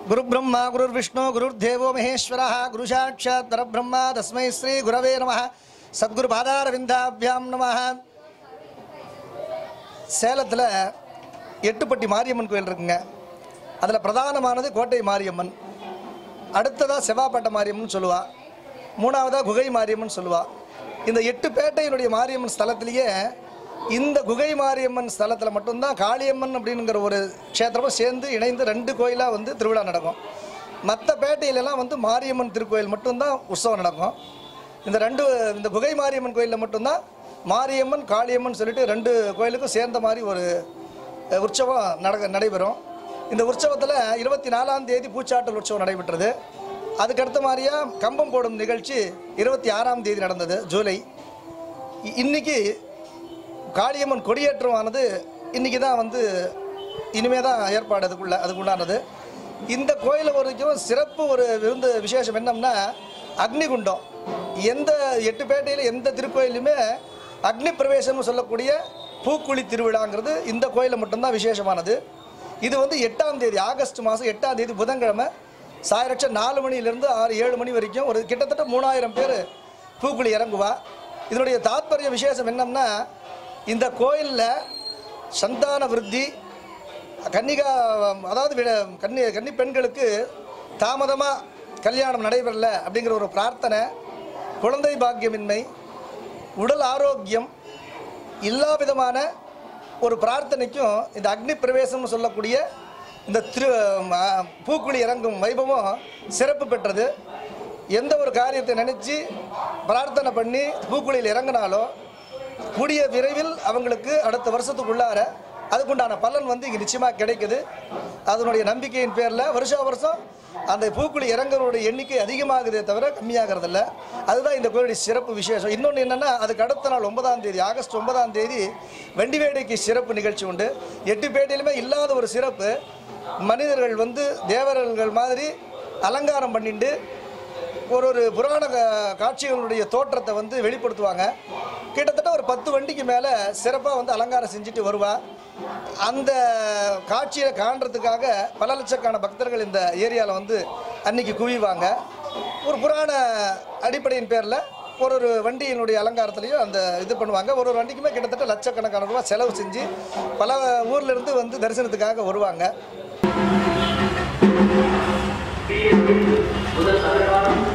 குரு பிரம்மா குருர் விஷ்ணு குருர் தேவோ மகேஸ்வர குரு சாட்சாத் பரபிரம்மா தஸ்மை ஸ்ரீ குரவே நம சத்குரு பாதாரவிந்தாபியாம் நம சேலத்தில் எட்டுப்பட்டி மாரியம்மன் கோயில் இருக்குங்க அதில் பிரதானமானது கோட்டை மாரியம்மன் அடுத்ததாக செவ்வாப்பேட்டை மாரியம்மன் சொல்லுவா மூணாவதாக குகை மாரியம்மன் சொல்லுவா இந்த எட்டு பேட்டையினுடைய மாரியம்மன் ஸ்தலத்திலேயே இந்த குகை மாரியம்மன் ஸ்தலத்தில் மட்டும்தான் காளியம்மன் அப்படிங்கிற ஒரு க்ஷேத்திரமும் சேர்ந்து இணைந்து ரெண்டு கோயிலாக வந்து திருவிழா நடக்கும் மற்ற பேட்டையிலலாம் வந்து மாரியம்மன் திருக்கோயில் மட்டும்தான் உற்சவம் நடக்கும் இந்த ரெண்டு இந்த குகை மாரியம்மன் கோயிலில் மட்டும்தான் மாரியம்மன் காளியம்மன் சொல்லிட்டு ரெண்டு கோயிலுக்கும் சேர்ந்த மாதிரி ஒரு அஹ், உற்சவம் நட நடைபெறும் இந்த உற்சவத்தில் இருபத்தி நாலாம் தேதி பூச்சாட்டல் உற்சவம் நடைபெற்றது அதுக்கடுத்த மாதிரியா கம்பம் போடும் நிகழ்ச்சி இருபத்தி ஆறாம் தேதி நடந்தது ஜூலை இ- இன்னைக்கு காளியம்மன் கொடியேற்றமானது இன்னைக்கு தான் வந்து இனிமே தான் ஏற்பாடு அதுக்குள்ள அதுக்குண்டானது இந்த கோயிலை வரைக்கும் சிறப்பு ஒரு விருந்து விசேஷம் என்னம்னா அக்னிகுண்டம் எந்த எட்டுப்பேட்டையில் எந்த திருக்கோயிலுமே அக்னி பிரவேசம்னு சொல்லக்கூடிய பூக்குழி திருவிழாங்கிறது இந்த கோயிலில் மட்டும்தான் விசேஷமானது இது வந்து எட்டாம் தேதி ஆகஸ்ட் மாதம் எட்டாம் தேதி புதன்கிழமை சாயரட்சம் நாலு மணிலேருந்து ஆறு ஏழு மணி வரைக்கும் ஒரு கிட்டத்தட்ட மூணாயிரம் பேர் பூக்குழி இறங்குவா இதனுடைய தாத்பரிய விசேஷம் என்னன்னா இந்த கோயிலில் சந்தான விருத்தி கன்னிகா அதாவது விட கன்னி கன்னி பெண்களுக்கு தாமதமாக கல்யாணம் நடைபெறல அப்படிங்கிற ஒரு பிரார்த்தனை குழந்தை பாக்கியமின்மை உடல் ஆரோக்கியம் எல்லா விதமான ஒரு பிரார்த்தனைக்கும் இந்த அக்னி பிரவேசம்னு சொல்லக்கூடிய இந்த திரு ம- பூக்குழி இறங்கும் வைபவம் சிறப்பு பெற்றது எந்த ஒரு காரியத்தை நினச்சி பிரார்த்தனை பண்ணி பூக்குழியில் இறங்கினாலோ கூடிய விரைவில் அவங்களுக்கு அடுத்த வருஷத்துக்குள்ளார அதுக்குண்டான பலன் வந்து இங்கே நிச்சயமாக கிடைக்குது அதனுடைய நம்பிக்கையின் பேரில் வருஷா வருஷம் அந்த பூக்குழி இறங்குறவருடைய எண்ணிக்கை அதிகமாகுதே தவிர கம்மியாகிறதில்ல அதுதான் இந்த கோயிலுடைய சிறப்பு விசேஷம் இன்னொன்று என்னென்னா அதுக்கு அடுத்த நாள் ஒன்பதாம் தேதி ஆகஸ்ட் ஒன்பதாம் தேதி வெண்டிவேடைக்கு சிறப்பு நிகழ்ச்சி உண்டு எட்டு பேட்டையிலுமே இல்லாத ஒரு சிறப்பு மனிதர்கள் வந்து தேவர்கள் மாதிரி அலங்காரம் பண்ணிட்டு ஒரு ஒரு புராண கா- காட்சிகளுடைய தோற்றத்தை வந்து வெளிப்படுத்துவாங்க கிட்டத்தட்ட ஒரு பத்து வண்டிக்கு மேலே சிறப்பாக வந்து அலங்காரம் செஞ்சுட்டு வருவா அந்த காட்சியை காண்றதுக்காக பல லட்சக்கான பக்தர்கள் இந்த ஏரியாவில் வந்து அன்னைக்கு குவிவாங்க ஒரு புராண அடிப்படையின் பேரில் ஒரு ஒரு வண்டியினுடைய அலங்காரத்துலையும் அந்த இது பண்ணுவாங்க ஒரு ஒரு வண்டிக்குமே கிட்டத்தட்ட லட்சக்கணக்கான ரூபா செலவு செஞ்சு பல ஊர்ல இருந்து வந்து தரிசனத்துக்காக வருவாங்க முதல் சதுரவாரம்